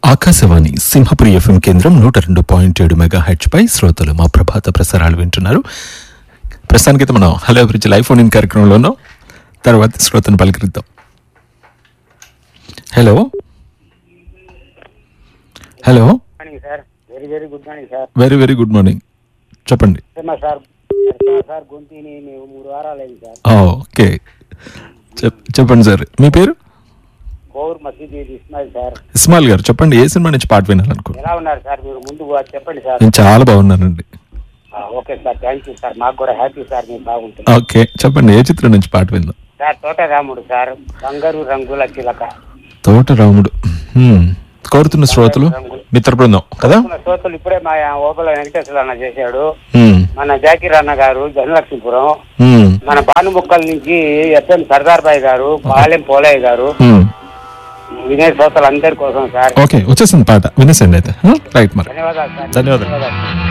Akashvani Simhapuri FM కేంద్రం నూట రెండు పాయింట్ ఏడు మెగా హెచ్ పై శ్రోతలు మా ప్రభాత ప్రసారాలు వింటున్నారు ప్రస్తుతానికైతే మనం హలో అభిరుచి లైవ్ ఫోన్ ఇన్ కార్యక్రమంలోనో తర్వాత శ్రోతను పలకరిద్దాం hello hello morning sir very very good morning sir very very good morning చెప్పండి నరసింహ సార్ నరసింహ సార్ గొంతిని మేము మూడు వారాలు అయింది సార్ ఆ, ఓకే చెప్ చెప్పండి సార్ మీ పేరు కోవూర్ మసీద్ ఇస్మాయిల్ సార్ ఇస్మాయిల్ గారు చెప్పండి ఏ సినిమా నుంచి పాట వినాలనుకో ఎలా ఉన్నారు సార్ మీరు ముందు అది చెప్పండి సార్ నేను చాలా బాగున్నానండి ఆ, okay sir thank you sir మాకు కూడా హ్యాపీ సార్ మీరు బాగుంటుంది ఓకే చెప్పండి ఏ చిత్రం నుంచి పాట విందాం సార్ తోట రాముడు సార్ బంగారు రంగుల చిలక తోట రాముడు హ్మ్. కోరుతున్న శ్రోతలు మిత్ర బృందం కదా మన శ్రోతలు ఇప్పుడే మా ఓబల వెంకటేశ్వర అన్న చేశాడు హ్మ్. మన జాకీర్ అన్న గారు ధనలక్ష్మీపురం హ్మ్. మన భానుముక్కల నుంచి ఎస్ఎం సర్దార్ బాయ్ గారు పాలెం పోలయ్య గారు హ్మ్. వినయ శ్రోతలు అందరి కోసం సార్ ఓకే వచ్చేసింది పాట వినేసండి అయితే రైట్ మరి ధన్యవాదాలు సార్ ధన్యవాదాలు. ధన్యవాదాలు